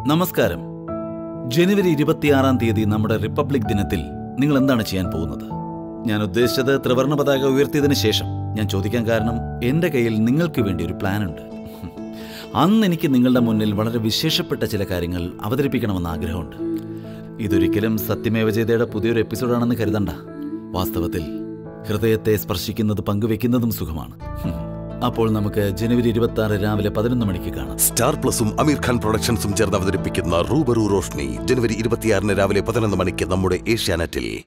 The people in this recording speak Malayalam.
നമസ്കാരം ജനുവരി ഇരുപത്തിയാറാം തീയതി നമ്മുടെ റിപ്പബ്ലിക് ദിനത്തിൽ നിങ്ങൾ എന്താണ് ചെയ്യാൻ പോകുന്നത് ഞാൻ ഉദ്ദേശിച്ചത് ത്രിവർണ പതാക ഉയർത്തിയതിനു ശേഷം ഞാൻ ചോദിക്കാൻ കാരണം എൻ്റെ കയ്യിൽ നിങ്ങൾക്ക് വേണ്ടി ഒരു പ്ലാൻ ഉണ്ട് അന്ന് എനിക്ക് നിങ്ങളുടെ മുന്നിൽ വളരെ വിശേഷപ്പെട്ട ചില കാര്യങ്ങൾ അവതരിപ്പിക്കണമെന്ന് ആഗ്രഹമുണ്ട് ഇതൊരിക്കലും സത്യമേവജയതയുടെ പുതിയൊരു എപ്പിസോഡാണെന്ന് കരുതണ്ട വാസ്തവത്തിൽ ഹൃദയത്തെ സ്പർശിക്കുന്നത് പങ്കുവെക്കുന്നതും സുഖമാണ് ഹും. അപ്പോൾ നമുക്ക് ജനുവരി ഇരുപത്തി ആറ് രാവിലെ പതിനൊന്ന് മണിക്ക് കാണാം സ്റ്റാർ പ്ലസും അമീർ ഖാൻ പ്രൊഡക്ഷൻസും ചേർന്ന് അവതരിപ്പിക്കുന്ന റൂബറു റോഷ്നി ജനുവരി ഇരുപത്തിയാറിന് രാവിലെ പതിനൊന്ന് മണിക്ക് നമ്മുടെ ഏഷ്യാനെറ്റിൽ